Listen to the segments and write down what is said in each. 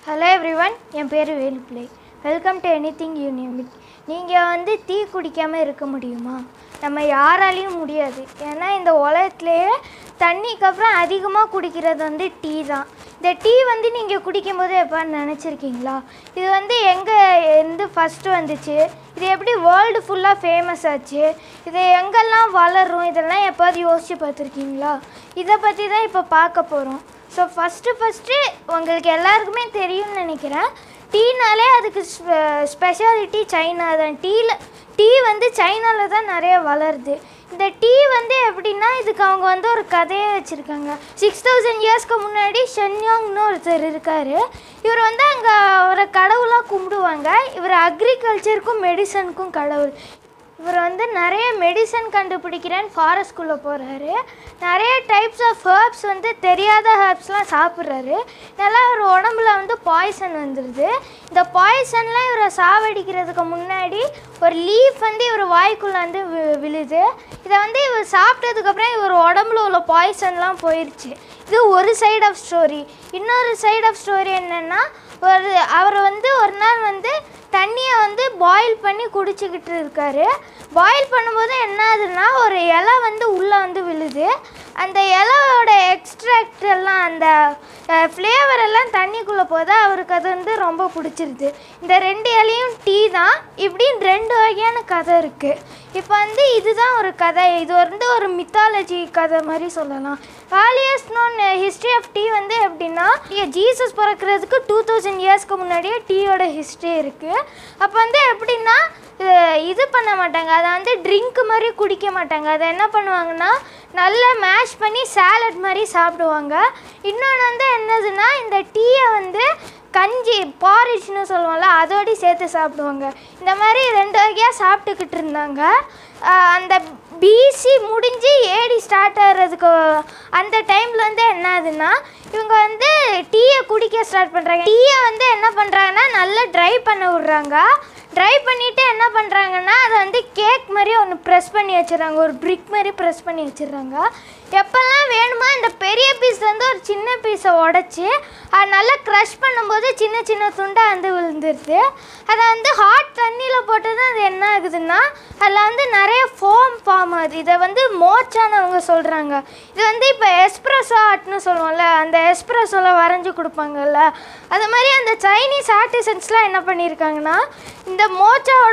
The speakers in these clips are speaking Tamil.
ஹலோ எவ்ரிவன் என் பேர் Velupillai welcome to anything unlimited நீங்கள் வந்து டீ குடிக்காமல் இருக்க முடியுமா நம்ம யாராலையும் முடியாது ஏன்னா இந்த உலகத்துலேயே தண்ணிக்கு அப்புறம் அதிகமாக குடிக்கிறது வந்து டீ தான் இந்த டீ வந்து நீங்கள் குடிக்கும்போது எப்போ நினச்சிருக்கீங்களா இது வந்து எங்கே இருந்து ஃபஸ்ட்டு வந்துச்சு இது எப்படி வேர்ல்டு ஃபுல்லாக ஃபேமஸ் ஆச்சு இது எங்கெல்லாம் வளரும் இதெல்லாம் எப்போது யோசித்து பார்த்துருக்கீங்களா இதை பற்றி தான் இப்போ பார்க்க போகிறோம் ஸோ ஃபஸ்ட்டு ஃபஸ்ட்டு உங்களுக்கு எல்லாருக்குமே தெரியும்னு நினைக்கிறேன் டீனாலே அதுக்கு ஸ்பெஷாலிட்டி சைனா தான் டீயில் டீ வந்து சைனாவில் தான் நிறைய வளருது இந்த டீ வந்து எப்படின்னா இதுக்கு அவங்க வந்து ஒரு கதையே வச்சுருக்காங்க சிக்ஸ் தௌசண்ட் இயர்ஸ்க்கு முன்னாடி ஷென்யோங்னு ஒருத்தர் இருக்கார் இவர் வந்து அங்கே அவரை கடவுளாக கும்பிடுவாங்க இவர் அக்ரிகல்ச்சருக்கும் மெடிசனுக்கும் கடவுள் இவர் வந்து நிறைய மெடிசன் கண்டுபிடிக்கிறேன்னு ஃபாரஸ்ட்குள்ளே போகிறாரு நிறைய டைப்ஸ் ஆஃப் ஹர்ப்ஸ் வந்து தெரியாத ஹர்ப்ஸ்லாம் சாப்பிட்றாரு இதெல்லாம் அவர் உடம்புல வந்து பாய்சன் வந்துடுது இந்த பாய்சன்லாம் இவரை சாவடிக்கிறதுக்கு முன்னாடி ஒரு லீஃப் வந்து இவர் வாய்க்குள்ளே வந்து வி- விழுது இதை வந்து இவர் சாப்பிட்டதுக்கப்புறம் இவர் உடம்புல உள்ள பாய்சன்லாம் போயிடுச்சு இது ஒரு சைடு ஆஃப் ஸ்டோரி இன்னொரு சைடு ஆஃப் ஸ்டோரி என்னென்னா ஒரு அவர் வந்து ஒரு நாள் வந்து தண்ணியை வந்து பாயில் பண்ணி குடிச்சிக்கிட்டு இருக்காரு பாயில் பண்ணும்போது என்ன ஆகுதுன்னா ஒரு இலை வந்து உள்ளே வந்து விழுது அந்த இலையோட எக்ஸ்ட்ராக்ட் எல்லாம் அந்த ஃப்ளேவர் எல்லாம் தண்ணிக்குள்ளே போது அவருக்கு அது வந்து ரொம்ப பிடிச்சிருது இந்த ரெண்டு இலையும் டீ தான் இப்படின்னு ரெண்டு வகையான கதை இருக்குது இப்போ வந்து இதுதான் ஒரு கதை இது வந்து ஒரு மித்தாலஜி கதை மாதிரி சொல்லலாம் alias known history of tea வந்து எப்படின்னா ஜீசஸ் பிறக்கிறதுக்கு டூ தௌசண்ட் இயர்ஸ்க்கு முன்னாடியே டீயோட ஹிஸ்ட்ரி இருக்குது அப்போ வந்து எப்படின்னா அஹ் இது பண்ண மாட்டாங்க அதை வந்து ட்ரிங்க் மாதிரி குடிக்க மாட்டாங்க அதை என்ன பண்ணுவாங்கன்னா நல்லா மேஷ் பண்ணி சாலட் மாதிரி சாப்பிடுவாங்க இன்னொன்று வந்து என்னதுன்னா இந்த டீயை வந்து கஞ்சி பாரிஜ்னு சொல்லுவோம்ல அதோடய சேர்த்து சாப்பிடுவாங்க இந்த மாதிரி ரெண்டு வகையாக சாப்பிட்டுக்கிட்டு இருந்தாங்க ஆஹ் அந்த பிசி முடிஞ்சு ஏடி ஸ்டார்ட் ஆகிறதுக்கு அந்த டைமில் வந்து என்ன ஆகுதுன்னா இவங்க வந்து டீயை குடிக்க ஸ்டார்ட் பண்ணுறாங்க டீயை வந்து என்ன பண்ணுறாங்கன்னா நல்லா ட்ரை பண்ண விட்றாங்க ட்ரை பண்ணிவிட்டு என்ன பண்ணுறாங்கன்னா அதை வந்து கேக் மாதிரி ஒன்று ப்ரெஸ் பண்ணி வச்சிடுறாங்க ஒரு பிரிக் மாதிரி ப்ரெஸ் பண்ணி வச்சிடுறாங்க எப்போல்லாம் வேணுமோ இந்த பெரிய பீஸ் வந்து ஒரு சின்ன பீஸை உடச்சி அதை நல்லா க்ரஷ் பண்ணும்போது சின்ன சின்ன துண்டாக வந்து விழுந்துருது அதை வந்து ஹாட் தண்ணியில் போட்டு தான் அது என்ன ஆகுதுன்னா அதில் வந்து நிறைய ஃபோம் ஃபார்ம் ஆகுது இதை வந்து மோச்சான்னு அவங்க சொல்கிறாங்க இது வந்து இப்போ எஸ்ப்ரெஸோ ஆர்ட்னு சொல்லுவோம்ல அந்த எஸ்ப்ரெஸோவில் வரைஞ்சி கொடுப்பாங்கல்ல அது மாதிரி அந்த சைனீஸ் ஆர்டிசன்ஸ்லாம் என்ன பண்ணியிருக்காங்கன்னா இந்த மோச்சாவோட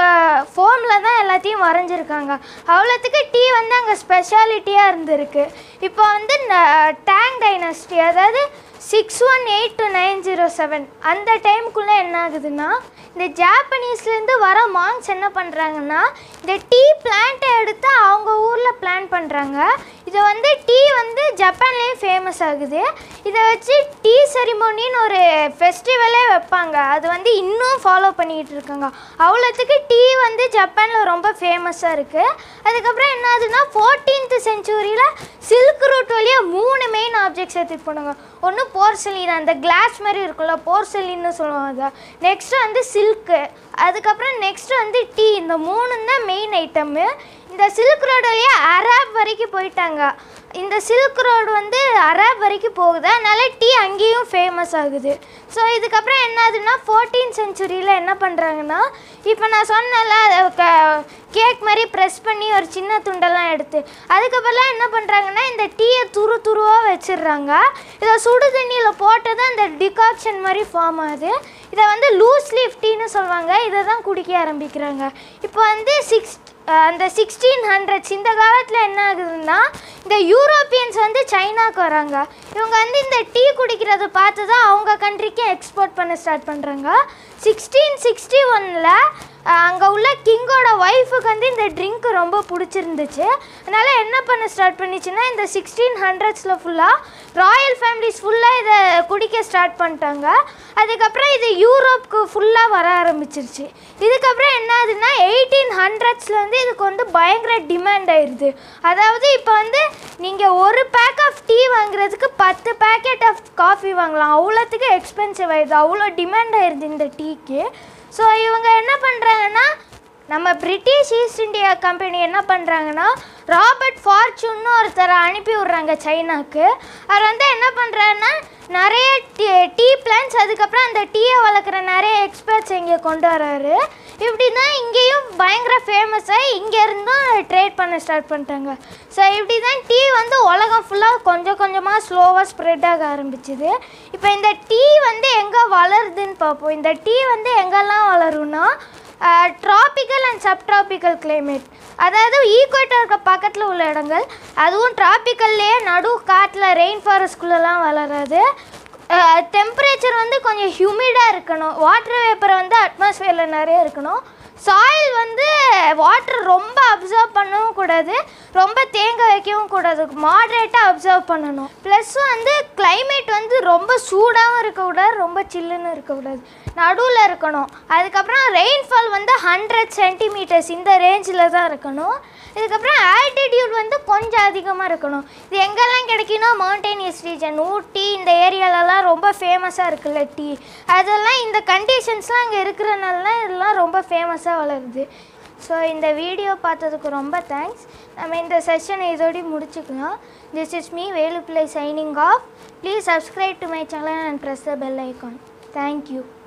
ஃபோமில் தான் எல்லாத்தையும் வரைஞ்சிருக்காங்க அவ்வளோத்துக்கு டீ வந்து அங்கே ஸ்பெஷாலிட்டியாக இருந்திருக்கு இப்போ வந்து டேங் டைனஸ்டி அதாவது six one eight to nine zero seven அந்த டைமுக்குள்ளே என்ன ஆகுதுன்னா இந்த ஜாப்பனீஸ்லேருந்து வர மாங்ஸ் என்ன பண்ணுறாங்கன்னா இந்த டீ பிளான்ட்டை எடுத்து அவங்க ஊரில் பிளான் பண்ணுறாங்க இதை வந்து டீ வந்து ஜப்பான்லேயும் ஃபேமஸ் ஆகுது இதை வச்சு டீ செரிமோனின்னு ஒரு ஃபெஸ்டிவலே வைப்பாங்க அது வந்து இன்னும் ஃபாலோ பண்ணிக்கிட்டு இருக்காங்க அவ்வளோத்துக்கு டீ வந்து ஜப்பானில் ரொம்ப ஃபேமஸாக இருக்குது அதுக்கப்புறம் என்ன ஆகுதுன்னா ஃபோர்டீன்த் செஞ்சுரியில் சில்க் ரூட் வழியாக மூணு மெயின் ஆப்ஜெக்ட்ஸ் எடுத்துகிட்டு போனாங்க ஒன்று போர்சலின் அந்த கிளாஸ் மாதிரி இருக்கும்ல போர்சலின்னு சொல்லுவாங்க நெக்ஸ்ட்டு வந்து சில்க்கு அதுக்கப்புறம் நெக்ஸ்ட் வந்து டீ இந்த மூணு தான் மெயின் ஐட்டமு இந்த சில்க் ரோடு வழியாக அராப் வரைக்கும் போயிட்டாங்க இந்த சில்க் ரோடு வந்து அராப் வரைக்கும் போகுது அதனால டீ அங்கேயும் ஃபேமஸ் ஆகுது ஸோ இதுக்கப்புறம் என்ன ஆகுதுன்னா ஃபோர்டீன் செஞ்சுரியில் என்ன பண்ணுறாங்கன்னா இப்போ நான் சொன்னல கேக் மாதிரி ப்ரெஸ் பண்ணி ஒரு சின்ன துண்டெல்லாம் எடுத்து அதுக்கப்புறம்லாம் என்ன பண்ணுறாங்கன்னா இந்த டீயை துரு துருவாக வச்சிடுறாங்க இதை சுடு தண்ணியில் போட்டு தான் இந்த டிகாக்ஷன் மாதிரி ஃபார்ம் ஆகுது இதை வந்து லூஸ் லீஃப் டீன்னு சொல்லுவாங்க இதை தான் குடிக்க ஆரம்பிக்கிறாங்க இப்போ வந்து சிக்ஸ் அந்த சிக்ஸ்டீன் ஹண்ட்ரட்ஸ் இந்த காலத்தில் என்ன ஆகுதுன்னா இந்த யூரோப்பியன்ஸ் வந்து சைனாக்கு வராங்க இவங்க வந்து இந்த டீ குடிக்கிறத பார்த்து தான் அவங்க கண்ட்ரிக்கு எக்ஸ்போர்ட் பண்ண ஸ்டார்ட் பண்ணுறாங்க சிக்ஸ்டீன் சிக்ஸ்டி ஒனில் அங்கே உள்ள கிங்கோட ஒய்ஃபுக்கு வந்து இந்த ட்ரிங்க் ரொம்ப பிடிச்சிருந்துச்சு அதனால் என்ன பண்ண ஸ்டார்ட் பண்ணிச்சுன்னா இந்த சிக்ஸ்டீன் ஹண்ட்ரட்ஸில் ஃபுல்லாக ராயல் ஃபேமிலிஸ் ஃபுல்லாக இதை குடிக்க ஸ்டார்ட் பண்ணிட்டாங்க அதுக்கப்புறம் இது யூரோப்க்கு ஃபுல்லாக வர ஆரம்பிச்சிருச்சு இதுக்கப்புறம் என்ன ஆகுதுன்னா எயிட்டீன் ஹண்ட்ரட்ஸில் வந்து இதுக்கு வந்து பயங்கர டிமாண்ட் ஆயிடுது அதாவது இப்போ வந்து நீங்கள் ஒரு பேக் ஆஃப் டீ வாங்குறதுக்கு பத்து பேக்கெட் ஆஃப் காஃபி வாங்கலாம் அவ்வளோத்துக்கு எக்ஸ்பென்சிவ் ஆயிடுது அவ்வளோ டிமாண்ட் ஆயிடுது இந்த டீக்கு ஸோ இவங்க என்ன பண்ணுறாங்கன்னா நம்ம பிரிட்டிஷ் ஈஸ்ட் இந்தியா கம்பெனி என்ன பண்ணுறாங்கன்னா ராபர்ட் ஃபார்ச்சூன்னு ஒருத்தரை அனுப்பி விட்றாங்க சைனாக்கு அவர் வந்து என்ன பண்ணுறாருன்னா நிறைய டீ டீ பிளான்ஸ் அதுக்கப்புறம் அந்த டீயை வளர்க்குற நிறைய எக்ஸ்பர்ட்ஸ் இங்கே கொண்டு வராரு இப்படி தான் இங்கேயும் பயங்கர ஃபேமஸாக இங்கேருந்தும் ட்ரேட் பண்ண ஸ்டார்ட் பண்ணிட்டாங்க ஸோ இப்படி தான் டீ வந்து உலகம் ஃபுல்லாக கொஞ்சம் கொஞ்சமாக ஸ்லோவாக ஸ்ப்ரெட் ஆக ஆரம்பிச்சுது இப்போ இந்த டீ வந்து எங்கே வளருதுன்னு பார்ப்போம் இந்த டீ வந்து எங்கெல்லாம் வளரும்னா ட்ராபிக்கல் அண்ட் சப்ட்ராபிக்கல் climate அதாவது ஈக்குவேட்டருக்கு பக்கத்தில் உள்ள இடங்கள் அதுவும் ட்ராபிக்கல்லையே நடு காட்டில் ரெயின் ஃபாரஸ்ட்குள்ளெல்லாம் வளராது டெம்பரேச்சர் வந்து கொஞ்சம் ஹியூமிடாக இருக்கணும் வாட்டர் வேப்பர் வந்து அட்மாஸ்ஃபியரில் நிறைய இருக்கணும் சாயில் வந்து வாட்டர் ரொம்ப அப்சர்வ் பண்ணவும் கூடாது ரொம்ப தேங்க வைக்கவும் கூடாது மாட்ரேட்டாக அப்சர்வ் பண்ணணும் ப்ளஸ் வந்து climate வந்து ரொம்ப சூடாகவும் இருக்கக்கூடாது ரொம்ப சில்லுன்னு இருக்கக்கூடாது நடுவில் இருக்கணும் அதுக்கப்புறம் ரெயின்ஃபால் வந்து ஹண்ட்ரட் சென்டிமீட்டர்ஸ் இந்த ரேஞ்சில் தான் இருக்கணும் இதுக்கப்புறம் ஆல்டிடியூட் வந்து கொஞ்சம் அதிகமாக இருக்கணும் இது எங்கெல்லாம் கிடைக்குன்னா மவுண்டேனியஸ் ரீஜன் ஊட்டி இந்த ஏரியாலலாம் ரொம்ப ஃபேமஸாக இருக்குல்ல டீ அதெல்லாம் இந்த கண்டிஷன்ஸ்லாம் அங்கே இருக்கிறனால தான் இதெல்லாம் ரொம்ப ஃபேமஸாக வளருது ஸோ இந்த வீடியோ பார்த்ததுக்கு ரொம்ப தேங்க்ஸ் நம்ம இந்த செஷனை இதோடய முடிச்சுக்கலாம் this is me Velupillai signing off please subscribe to my channel and press the bell icon thank you